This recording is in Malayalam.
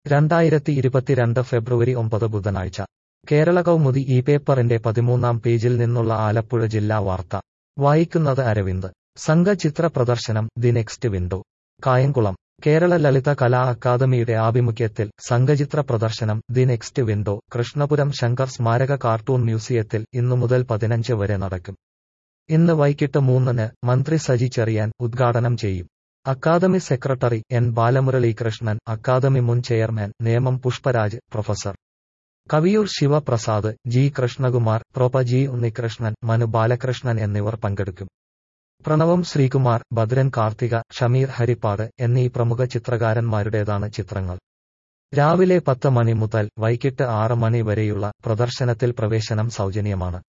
രണ്ടായിരത്തി ഇരുപത്തിരണ്ട് ഫെബ്രുവരി ഒമ്പത് ബുധനാഴ്ച കേരള കൗമുദി ഈ പേപ്പറിന്റെ പതിമൂന്നാം പേജിൽ നിന്നുള്ള ആലപ്പുഴ ജില്ലാ വാർത്ത വായിക്കുന്നത് അരവിന്ദ് സംഘചിത്ര പ്രദർശനം the next window Kayamkulam Kerala Lalitha Kala അക്കാദമിയുടെ ആഭിമുഖ്യത്തിൽ സംഘചിത്ര പ്രദർശനം the next window Krishnapuram Shankar സ്മാരക കാർട്ടൂൺ മ്യൂസിയത്തിൽ ഇന്നു മുതൽ പതിനഞ്ച് വരെ നടക്കും ഇന്ന് വൈകിട്ട് മൂന്നിന് മന്ത്രി സജി ചെറിയാൻ ഉദ്ഘാടനം ചെയ്യും academy secretary N Balamuralikrishnan academy മുൻ chairman Nemom Pushparaj professor Kaviyoor Sivaprasad G Krishnakumar prof G Unnikrishnan Manu Balakrishnan എന്നിവർ പങ്കെടുക്കും പ്രണവം ശ്രീകുമാർ ഭദ്രൻ കാർത്തിക ഷമീർ ഹരിപ്പാട് എന്നീ പ്രമുഖ ചിത്രകാരന്മാരുടേതാണ് ചിത്രങ്ങൾ രാവിലെ പത്ത് മണി മുതൽ വൈകിട്ട് ആറ് മണി വരെയുള്ള പ്രദർശനത്തിൽ പ്രവേശനം സൗജന്യമാണ്